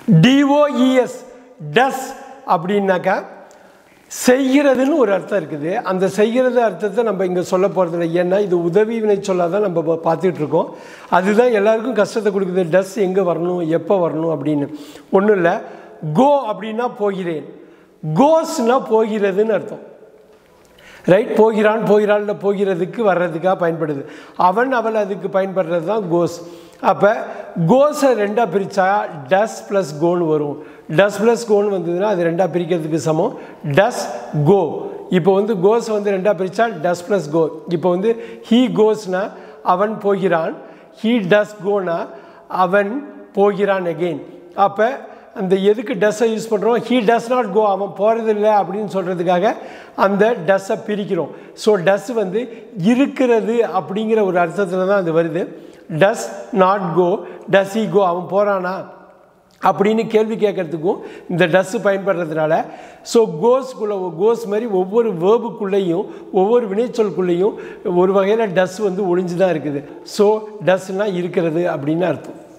DOES டஸ் அப்படின்னாக்கா செய்கிறதுன்னு ஒரு அர்த்தம் இருக்குது அந்த செய்கிறது அர்த்தத்தை நம்ம இங்கே சொல்ல போகிறதில்ல ஏன்னா இது உதவி வினை சொல்லாதான் தான் நம்ம பா- பார்த்துட்டு இருக்கோம் அதுதான் எல்லாருக்கும் கஷ்டத்தை கொடுக்குது டஸ் எங்கே வரணும் எப்போ வரணும் அப்படின்னு ஒன்றும் இல்லை கோ அப்படின்னா போகிறேன் கோஸ்னா போகிறதுன்னு அர்த்தம் ரைட் போகிறான் போகிறான்ல போகிறதுக்கு வர்றதுக்காக பயன்படுது அவன் அவள் அதுக்கு பயன்படுறது தான் கோஸ் அப்போ கோஸை ரெண்டாக பிரித்தா டஸ் ப்ளஸ் கோன்னு வரும் டஸ் ப்ளஸ் கோன்னு வந்ததுன்னா அது ரெண்டாக பிரிக்கிறதுக்கு சமம் டஸ் கோ இப்போ வந்து கோஸ் வந்து ரெண்டாக பிரித்தா டஸ் ப்ளஸ் கோ இப்போ வந்து ஹீ கோஸ்னா அவன் போகிறான் ஹீ டஸ் கோனா அவன் போகிறான் அகெயின் அப்போ அந்த எதுக்கு டஸ்ஸை யூஸ் பண்ணுறோம் ஹீ டஸ் நாட் கோ அவன் போகிறதில்ல அப்படின்னு சொல்கிறதுக்காக அந்த டஸ்ஸை பிரிக்கிறோம் ஸோ டஸ் வந்து இருக்கிறது அப்படிங்கிற ஒரு அர்த்தத்தில் தான் அது வருது டஸ் நாட் கோ டஸ் he கோ அவன் போகிறானா அப்படின்னு கேள்வி கேட்கறதுக்கும் இந்த டஸ்ஸு பயன்படுறதுனால ஸோ கோஸ்குள்ளே கோஸ் மாதிரி ஒவ்வொரு வேர்புக்குள்ளேயும் ஒவ்வொரு வினைச்சொல்குள்ளேயும் ஒரு வகையில் டஸ் வந்து ஒளிஞ்சு தான் இருக்குது ஸோ டஸ்னால் இருக்கிறது அப்படின்னு அர்த்தம்